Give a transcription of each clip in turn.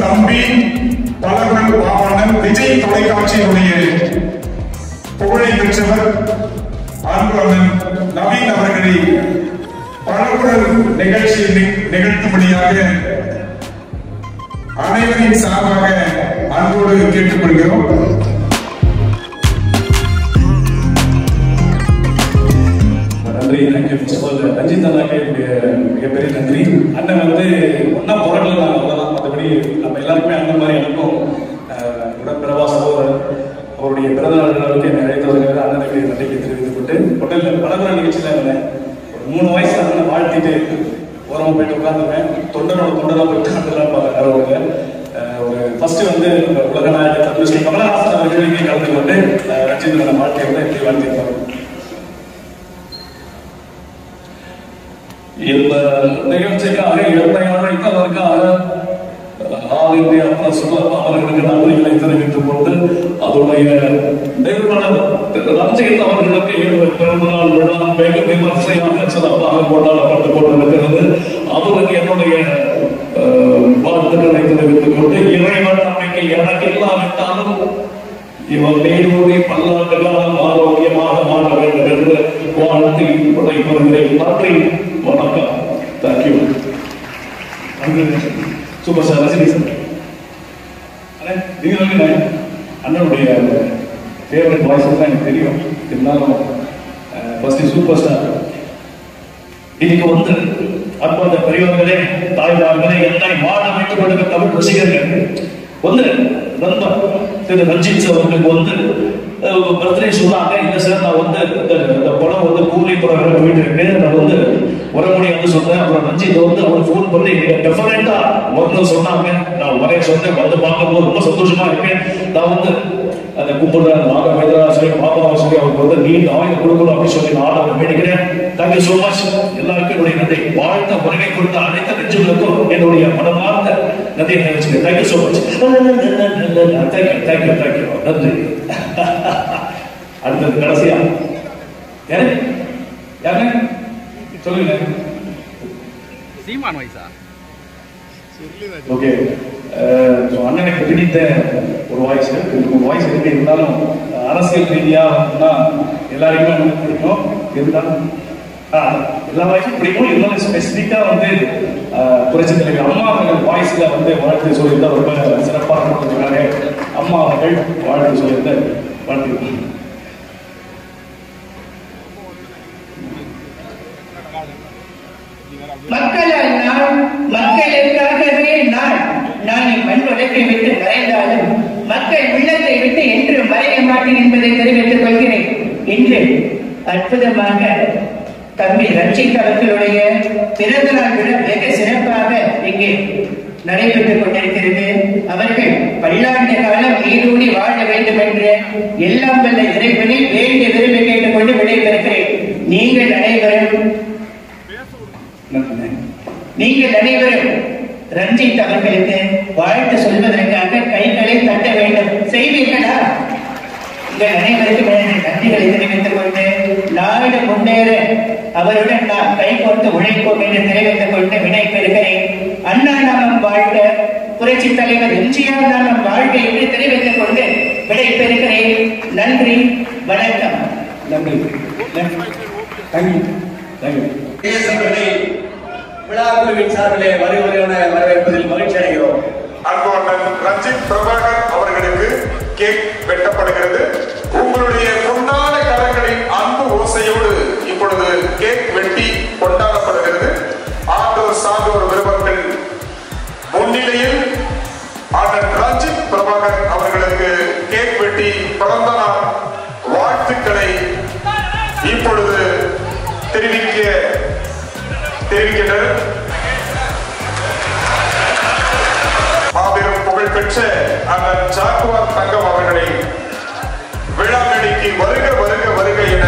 தம்பி பலகுரல் பாவாணன் விஜய் தொலைக்காட்சியினுடைய புகழை பெற்றவர் அன்பு அண்ணன் நவீன் அவர்களை பலகுரல் நிகழ்ச்சியை நி- நிகழ்த்தும்படியாக அனைவரின் சார்பாக அன்போடு கேட்டுக்கொள்கிறோம் நன்றி thank you first of all Ranjith அண்ணாக்கு என்னுடைய மிகப்பெரிய நன்றி அண்ணன் வந்து ஒன்றா பிறக்கல நான் அவ்வளோதான் மற்றபடி நம்ம எல்லாருக்குமே அண்ணன் மாதிரி எனக்கும் அஹ், உடன்பிறவா சகோதரர் அவருடைய பிறந்த நாள் விழாவுக்கு என்னை அழைத்தவர்கள் அண்ணனுக்கு நன்றிக்கு தெரிவித்துக் கொண்டு ஒன்றும் இல்லை பலமுறை நிகழ்ச்சியில் இருந்தேன் ஒரு மூணு வயசு அண்ணனை வாழ்த்திட்டு ஓரமாக போயிட்டு உட்காந்துருவேன் தொண்டனோட தொண்டராக போயிட்டு உட்காந்துலாம் பார்க்குறவங்க ஒரு ஃபர்ஸ்ட் வந்து நம்ம உலக நாயகர் தந்துஸ்ரீ கமலஹாசன் அவர்கள் இங்கே கலந்து கொண்டு அஹ், ரஞ்சித் அண்ணன் வாழ்க்கையை வந்து எப்படி வாழ்த்தியிருப்பாங்க இந்த நிகழ்ச்சிக்காக எண்ணெய் அழைத்ததற்காக ஆல் இந்தியா பிரஸ் கிளப் அவர்களுக்கு நன்றிகளை தெரிவித்துக் கொண்டு அதனுடைய நிறுவனர் திரு ரஞ்சித் அவர்களுக்கு இன்று பிறந்தநாள் விழா வெகு விமர்சையாக சிறப்பாக கொண்டாடப்பட்டுக் கொண்டிருக்கிறது அவருக்கு என்னுடைய அஹ், வாழ்த்துக்களை தெரிவித்துக் கொண்டு இறைவன் நம்பிக்கை எனக்கு இல்லாவிட்டாலும் இவர் நீடூழி பல்லாண்டு காலம் ஆரோக்கியமாக மாற வேண்டும் என்று வாழ்த்தி விடைபெறுகிறேன் நன்றி வணக்கம் thank you super sir Rajini sir அண்ணே நீங்க வந்து அண்ணனுடைய ஃபேவரட் வாய்ஸ் தான் எனக்கு தெரியும் இருந்தாலும் ஃபர்ஸ்ட் சூப்பர் ஸ்டார் இன்னைக்கு வந்து அற்புத பெரியவர்களே தாய்மார்களே என்னை வாழ வைத்துக் கொள்ளுங்க தமிழ் ரசிகர்கள் வந்து நண்பர் திரு ரஞ்சித் சார் அவர்களுக்கு வந்து பர்த்டே சொன்னாங்க இல்ல சார் நான் வந்து இந்த- இந்த படம் வந்து கூலி படம் போயிட்டு இருக்கு நான் வந்து வர முடியாதுன்னு சொன்னேன் அப்புறம் ரஞ்சித் வந்து அவர் ஃபோன் பண்ணி டெஃபினட்டா வரணும் சொன்னாங்க நான் வரேன் சொன்னேன் வந்து பார்க்கும்போது ரொம்ப சந்தோஷமா இருக்கு நான் வந்து அந்த கூப்பிடுற நாக வேதரா சொல்லி பாபாவை சொல்லி அவருக்கு வந்து நீண்ட ஆயுள் கொடுக்கணும் அப்படின்னு சொல்லி நான் அவர் வேண்டிக்கிறேன் தேங்க்யூ சோ மச் எல்லாருக்கும் என்னுடைய நன்றி வாழ்த்த வருகை கொடுத்த அனைத்து நெஞ்சுகளுக்கும் என்னுடைய மனமார்ந்த நன்றியை தெரிவிச்சுக்கிறேன் thank you so much thank you thank you thank you நன்றி அடுத்தது கடைசியா யாரு யாருங்க சொல்லுங்க சீமான் வயசா ஓகே ஸோ அண்ணனுக்கு பிடித்த ஒரு வாய்ஸ் ஒரு வாய்ஸ் இருக்கு இருந்தாலும் அஹ், அரசியல் ரீதியாக எல்லாருக்குமே வந்து பிடிக்கும் இருந்தாலும் ஆ, எல்லா வாய்ஸும் பிடிக்கும் இருந்தாலும் ஸ்பெசிஃபிக்காக வந்து அஹ், புரட்சி தலைவர் அம்மா அவர்கள் வாய்ஸில் வந்து வாழ்த்து சொல்லியிருந்தா ரொம்ப சிறப்பாக கொடுத்துருக்காங்க அம்மா அவர்கள் வாழ்த்து சொல்லியிருந்த வாழ்த்து மக்களால் நான் மக்களுக்காகவே நான் நான் என் மண் உலகை விட்டு மறைந்தாலும் மக்கள் உள்ளத்தை விட்டு என்றும் மறைய மாட்டேன் என்பதை தெரிவித்துக் கொள்கிறேன் இன்று அற்புதமாக தம்பி ரஞ்சித் அவர்களுடைய பிறந்த நாள் விழா மிக சிறப்பாக இங்கே நடைபெற்றுக் கொண்டிருக்கிறது அவர்கள் பல்லாண்டு காலம் நீடூடி வாழ வேண்டும் என்று எல்லாம் வல்ல இறைவனில் வேண்டி விரும்பி கேட்டுக்கொண்டு விடைபெறுகிறேன் நீங்கள் அனைவரும் நன்றி நீங்கள் அனைவரும் ரஞ்சித் அவர்களுக்கு வாழ்த்து சொல்வதற்காக கைகளை தட்ட வேண்டும் செய்வீர்களா உங்கள் அனைவருக்கும் எனது நன்றிகளை தெரிவித்துக் கொண்டு நாடு முன்னேற அவருடன் நாம் கை கோர்த்து உழைப்போம் என்று தெரிவித்துக் கொண்டு விடை பெறுகிறேன் அண்ணா நாமம் வாழ்க புரட்சி தலைவர் எம்ஜிஆர் நாமம் வாழ்க என்று தெரிவித்துக் கொண்டு விடை பெறுகிறேன் நன்றி வணக்கம் நன்றி தேங்க்யூ தேங்க்யூ தேசங்களை விழாக்குழுவின் சார்பிலே வருவதென வரவேற்பதில் மகிழ்ச்சி அடைகிறோம் அன்பு அண்ணன் ரஞ்சித் பிரபாகர் அவர்களுக்கு கேக் வெட்டப்படுகிறது உங்களுடைய பொன்னான கரங்களின் அன்பு ஓசையோடு இப்பொழுது கேக் வெட்டி கொண்டாடப்படுகிறது ஆண்டோர் சான்றோர் விருப்பங்கள் முன்னிலையில் அண்ணன் ரஞ்சித் பிரபாகர் அவர்களுக்கு கேக் வெட்டி பிறந்த நாள் வாழ்த்துக்களை இப்பொழுது தெரிவிக்க தெரிவிக்கின்றனர் மாபெரும் புகழ்பெற்ற அண்ணன் ஜாக்குவார் தங்கம் அவர்களை விழா மேடைக்கு வருக வருக வருக என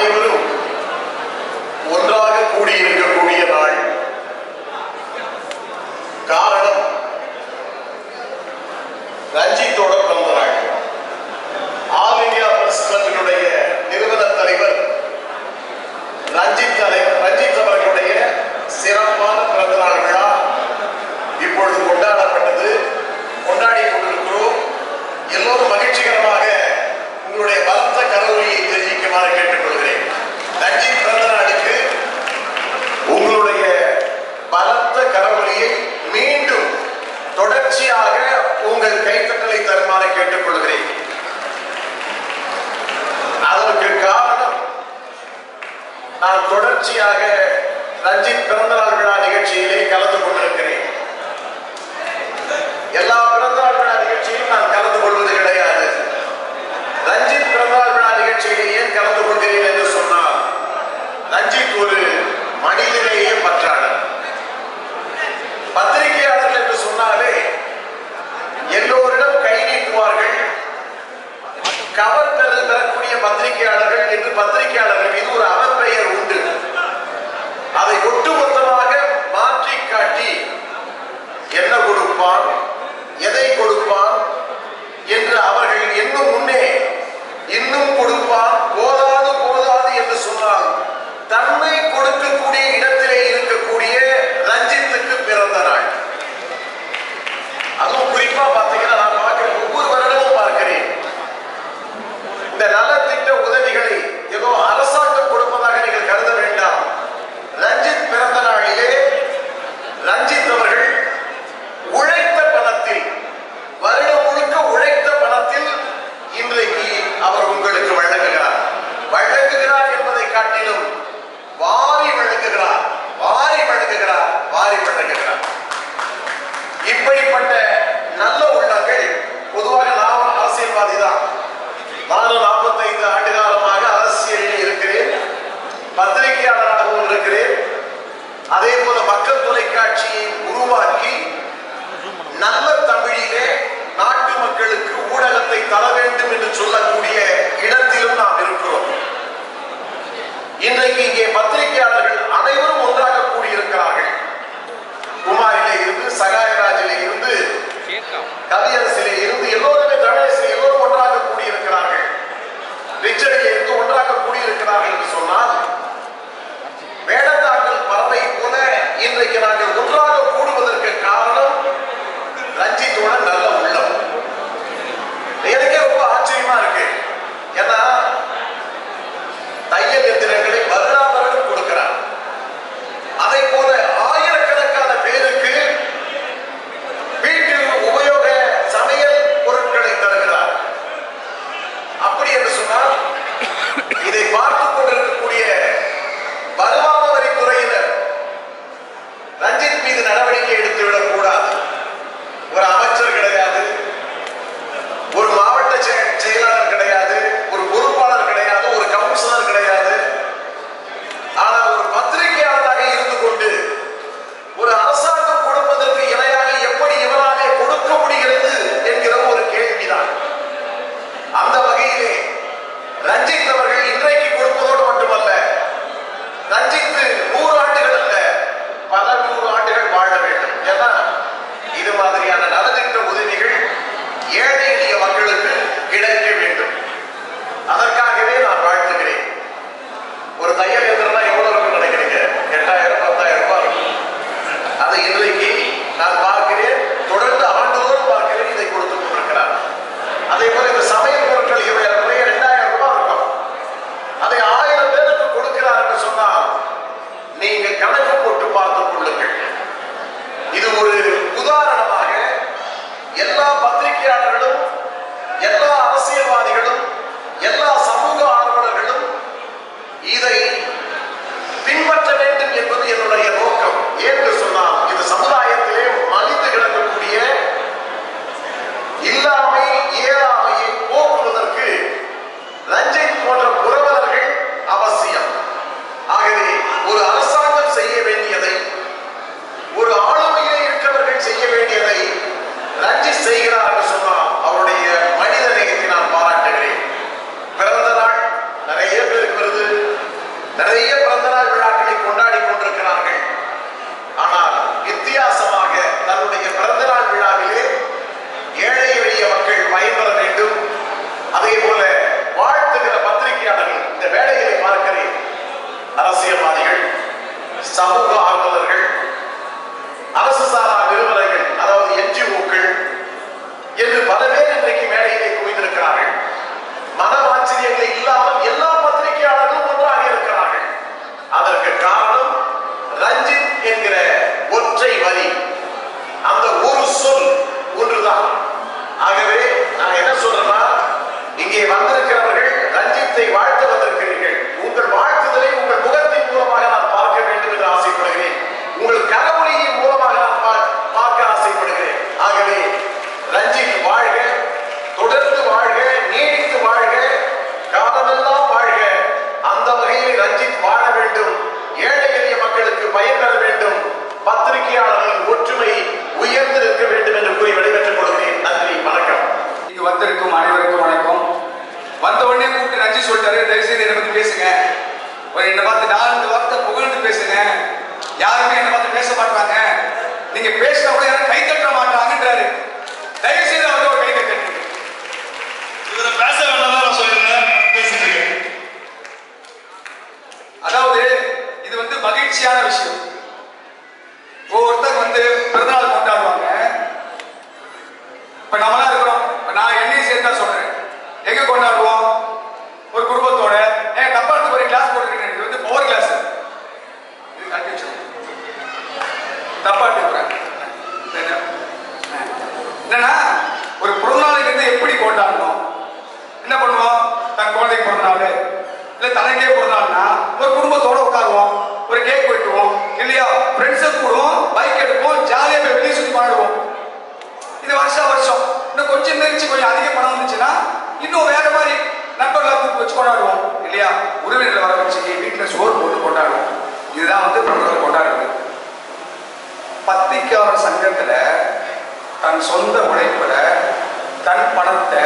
அனைவரும் ஒன்றாக கூடியிருக்கக்கூடிய நாள் காரணம் ரஞ்சித்தோட பிறந்த நாள் ஆல் இந்தியா பிரஸ் கிளப்பினுடைய நிறுவன தலைவர் ரஞ்சித் தலைவர் ரஞ்சித் அவர்களுடைய சிறப்பான பிறந்த நாள் விழா இப்பொழுது கொண்டாடப்பட்டது கொண்டாடி கொண்டிருக்கிறோம் எல்லோரும் மகிழ்ச்சிகரமாக உங்களுடைய பலத்த கரவொலியை தெரிவிக்குமாறு கேட்டுக்கொள்கிறேன் ரஞ்சித் பிறந்த நாளுக்கு உங்களுடைய பலத்த கரவொலியை மீண்டும் தொடர்ச்சியாக உங்கள் கைத்தட்டலை தருமாறு கேட்டுக்கொள்கிறேன் அதற்கு காரணம் நான் தொடர்ச்சியாக ரஞ்சித் பிறந்தநாள் விழா நிகழ்ச்சியிலே கலந்து கொண்டிருக்கிறேன் எல்லா பிறந்தநாள் விழா நிகழ்ச்சியிலும் நான் கலந்து கொள்வது கிடையாது ரஞ்சித் பிறந்தநாள் விழா நிகழ்ச்சியிலே ஏன் கலந்து கொள்கிறேன் என்று சொன்னால் ரஞ்சித் ஒரு மனிதநேய பற்றாளர் பத்திரிகையாளர்கள் என்று சொன்னாலே எல்லோரிடம் கை நீட்டுவார்கள் கவர் பெறல் பெறக்கூடிய பத்திரிகையாளர்கள் என்று பத்திரிகையாளர்கள் மீது ஒரு அவப்பெயர் உண்டு அதை ஒட்டுமொத்தமாக மாற்றி காட்டி என்ன கொடுப்பான் எதை கொடுப்பான் என்று அவர்கள் இன்னும் முன்னே இன்னும் கொடுப்பான் போதாது போதாது என்று சொன்னால் தன்னை கொடுக்கக்கூடிய இடத்திலே இருக்கக்கூடிய ரஞ்சித்துக்கு பிறந்த நாள் அதுவும் குறிப்பா பார்த்தீங்கன்னா நான் பார்க்கிறேன் ஒவ்வொரு வருடமும் பார்க்கிறேன் இந்த நலத்திட்ட உதவிகளை ஏதோ அரசாங்கம் கொடுப்பதாக நீங்கள் கருத வேண்டாம் ரஞ்சித் பிறந்த நாளிலே ரஞ்சித் அவர்கள் உழைத்த பணத்தில் வருடம் முழுக்க உழைத்த பணத்தில் இன்றைக்கு அவர் உங்களுக்கு வழங்குகிறார் வழங்குகிறார் என்பதை காட்டிலும் வாரி வழங்குகிறார் வாரி வழங்குகிறார் வாரி வழங்குகிறார் இப்படிப்பட்ட நல்ல உள்ளங்கள் பொதுவாக நான் அரசியல்வாதி தான் நானும் நாற்பத்தைந்து ஆண்டு காலமாக அரசியலில் இருக்கிறேன் பத்திரிகையாளராகவும் இருக்கிறேன் அதே போல மக்கள் தொலைக்காட்சியை உருவாக்கி நல்ல தமிழிலே நாட்டு மக்களுக்கு ஊடகத்தை தர வேண்டும் என்று சொல்லக்கூடிய இடத்திலும் நாம் இருக்கிறோம் இன்றைக்கு இங்கே பத்திரிகையாளர்கள் அனைவரும் ஒன்றாக கூடியிருக்கிறார்கள் குமாரிலே இருந்து சகாயராஜிலே இருந்து கவியரசிலே இருந்து எல்லோருமே தமிழரசில் எல்லோரும் ஒன்றாக கூடியிருக்கிறார்கள் ரிச்சர்டிலே இருந்து ஒன்றாக கூடியிருக்கிறார்கள் என்று சொன்னால் வேடந்தாங்கல் பறவை போல இன்றைக்கு நாங்கள் ஒன்றாக கூடுவதற்கு காரணம் ரஞ்சித்தோட நல்ல உள்ளம் எனக்கே ரொம்ப ஆச்சரியமா இருக்கு ஏன்னா தையல் எந்திரங்களை வருடா வருடம் கொடுக்கிறார் அதை போல ஆயிரக்கணக்கான பேருக்கு வீட்டில் உபயோக சமையல் பொருட்களை தருகிறார் அப்படி என்று சொன்னால் இதை பார்த்துக் கொண்டிருக்கக்கூடிய வருமான வரித்துறையினர் ரஞ்சித் மீது நடவடிக்கை எடுத்துவிடக் கூடாது ஒரு அமைச்சர் கிடையாது ஒரு மாவட்ட செய- செயலாளர் கிடையாது ஒரு பொறுப்பாளர் கிடையாது ஒரு கவுன்சிலர் கிடையாது ஆனால் ஒரு பத்திரிகையாளராக இருந்து கொண்டு ஒரு அரசாங்கம் கொடுப்பதற்கு இணையாக எப்படி இவராலே கொடுக்க முடிகிறது என்கிற ஒரு கேள்விதான் அந்த வகையிலே ரஞ்சித் அவர்கள் இன்றைக்கு கொடுப்பது ஒரு என்னை பார்த்து நாலு வார்த்தை புகழ்ந்து பேசுங்க யாருமே என்னை பார்த்து பேச மாட்டாங்க நீங்க பேசினா கூட யாரும் கை தட்ட மாட்டாங்கன்றாரு தயவு செய்து அவருக்கு ஒரு கை தட்டுங்க இதுல பேச வேண்டாம் நான் சொல்லியிருந்தேன் பேசிட்டு இருக்கேன் அதாவது இது வந்து மகிழ்ச்சியான விஷயம் ஒவ்வொருத்தர் வந்து பிறந்தநாள் கொண்டாடுவாங்க இப்ப நம்மளா இருக்கிறோம் இப்ப நான் என்னையும் சேர்த்து தான் சொல்றேன் எங்க கொண்டாடுவோம் ஒரு குடும்பத்தோட ஏன் தப்பா எடுத்து போய் கிளாஸ் போட்டுருக்கேன் இது வந்து பவர் கிளாஸ் இது கண்டிச்சு தப்பா எடுத்துக்கிறேன் என்னன்னா ஒரு பிறந்தநாளுக்கு வந்து எப்படி கொண்டாடணும் என்ன பண்ணுவோம் தன் குழந்தைக்கு பிறந்தநாள் இல்ல தனக்கே பிறந்தநாள்னா ஒரு குடும்பத்தோட உட்காருவோம் ஒரு கேக் வெட்டுவோம் இல்லையா ஃப்ரெண்ட்ஸை கூடுவோம் பைக் எடுப்போம் ஜாலியா போய் வெளியே சுத்தி பாடுவோம் இது வருஷம் வருஷம் இன்னும் கொஞ்சம் நெரிச்சு கொஞ்சம் அதிக பணம் வந்துச்சுன்னா இன்னும் வேற மாதிரி நண்பர்களை கூப்பிட்டு வச்சு கொண்டாடுவோம் இல்லையா உறவினர்களை வர வச்சு வீட்டுல சோறு போட்டு கொண்டாடுவோம் இதுதான் வந்து பிறந்தநாள் கொண்டாடுறது பத்திரிக்கையாளர் சங்கத்துல தன் சொந்த உழைப்புல தன் பணத்தை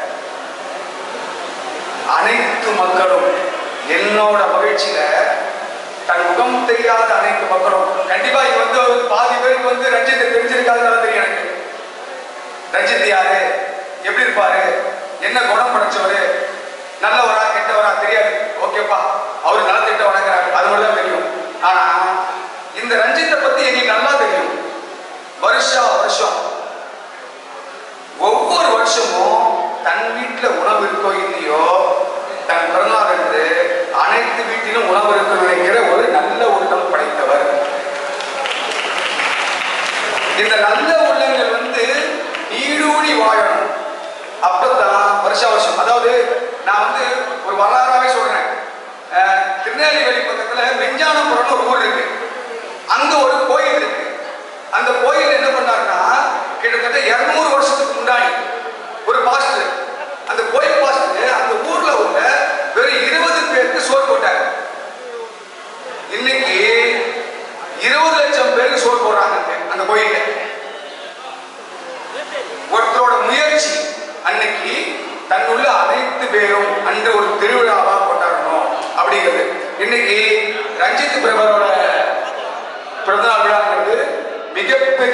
அனைத்து மக்களும் என்னோட மகிழ்ச்சியில தன் முகம் தெரியாத அனைத்து மக்களும் கண்டிப்பா இங்க வந்து ஒரு பாதி பேருக்கு வந்து ரஞ்சித்தை தெரிஞ்சிருக்காதுன்னு தெரியும் எனக்கு ரஞ்சித் யாரு எப்படி இருப்பாரு என்ன குணம் படைச்சவரு நல்லவரா கெட்டவரா தெரியாது ஓகேப்பா அவரு நலத்திட்ட வணங்குறாரு அது மட்டும் தான் தெரியும் ஆனா இந்த ரஞ்சித்தை பத்தி எங்களுக்கு நல்லா தெரியும் வருஷா வருஷம் ஒவ்வொரு வருஷமும் தன் வீட்டுல உணவு இருக்கோ இல்லையோ தன் பிறநாள் என்று அனைத்து வீட்டிலும் உணவு இருக்கணும் நினைக்கிற ஒரு நல்ல உள்ளம் படைத்தவர் இந்த நல்ல உள்ளங்கள் வந்து நீடூழி வாழணும் அப்பதான் வருஷ வருஷம் அதாவது நான் வந்து ஒரு வரலாறாவே சொல்றேன் அஹ், திருநெல்வேலி பக்கத்துல வெஞ்சானபுரம்னு ஒரு ஊர் இருக்கு அங்க ஒரு கோயில் இருக்கு அந்த கோயில் என்ன பண்ணாருன்னா கிட்டத்தட்ட இருநூறு வருஷத்துக்கு முன்னாடி ஒரு பாஸ்டர் அந்த கோயில் பாஸ்டர் அந்த ஊர்ல உள்ள வெறும் இருபது பேருக்கு சோறு போட்டாரு இன்னைக்கு இருபது லட்சம் பேருக்கு சோறு போடுறாங்க அங்க, அந்த கோயில்ல ஒருத்தரோட முயற்சி அன்னைக்கு தன்னுள்ள அனைத்து பேரும் அன்று ஒரு திருவிழாவா கொண்டாடணும் அப்படிங்கிறது இன்னைக்கு ரஞ்சித் பிரபரோட பிறந்தநாள் விழாங்கிறது மிகப்பெரிய